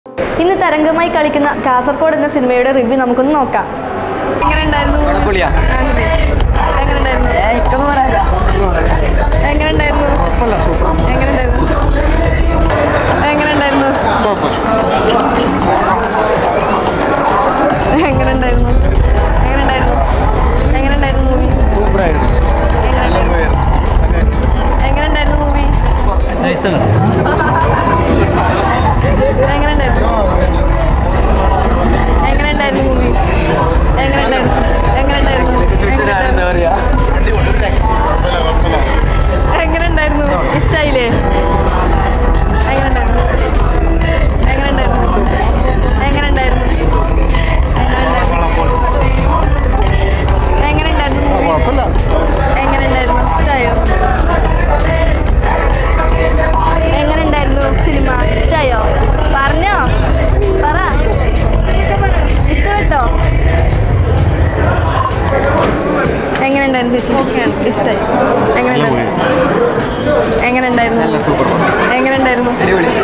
ഇന്ന് തരംഗമായി കളിക്കുന്ന കാസർഗോഡ് എന്ന സിനിമയുടെ റിവ്യൂ നമുക്കൊന്ന് നോക്കാം എങ്ങനെ ഉണ്ടായിരുന്നു കുഴപ്പമില്ല. എങ്ങനെ ഉണ്ടായിരുന്നു എങ്ങനെ ഉണ്ടായിരുന്നു കുഴപ്പമില്ല സൂപ്പർ എങ്ങനെ ഉണ്ടായിരുന്നു എങ്ങനെ ഉണ്ടായിരുന്നു എങ്ങനെ ഉണ്ടായിരുന്നു എങ്ങനെ ഉണ്ടായിരുന്നു എങ്ങനെ ഉണ്ടായിരുന്നു മൂവി സൂപ്പറായിരുന്നു എങ്ങനെ ഉണ്ടായിരുന്നു എങ്ങനെ ഉണ്ടായിരുന്നു മൂവി നൈസാണ് എങ്ങനെ ഉണ്ടായിരുന്നു എങ്ങനെ ഉണ്ടായിരുന്നു മൂവി എങ്ങനെ ഉണ്ടായിരുന്നു എങ്ങനെ ഉണ്ടായിരുന്നു എന്താ പറയാ എങ്ങനെ ഉണ്ടായിരുന്നു ഇഷ്ടായില്ലേ എങ്ങനെ ഉണ്ടായിരുന്നു എങ്ങനെ ഉണ്ടായിരുന്നു എങ്ങനെ ഉണ്ടായിരുന്നു എങ്ങനെ ഉണ്ടായിരുന്നു മൂവി കുഴപ്പമില്ല എങ്ങനെ ഉണ്ടായിരുന്നു ഇഷ്ടായോ എങ്ങനെ ഉണ്ടായിരുന്നു സിനിമ ഇഷ്ടായോ പറഞ്ഞോ പറ ഇഷ്ടപ്പെട്ടോ എങ്ങനെ ഉണ്ടായിരുന്നു ചേച്ചി ഓക്കെയാണ് ഇഷ്ടമായി എങ്ങനെ ഉണ്ടായിരുന്നു എങ്ങനെ ഉണ്ടായിരുന്നു നല്ല സൂപ്പർ എങ്ങനെ ഉണ്ടായിരുന്നു അടിപൊളി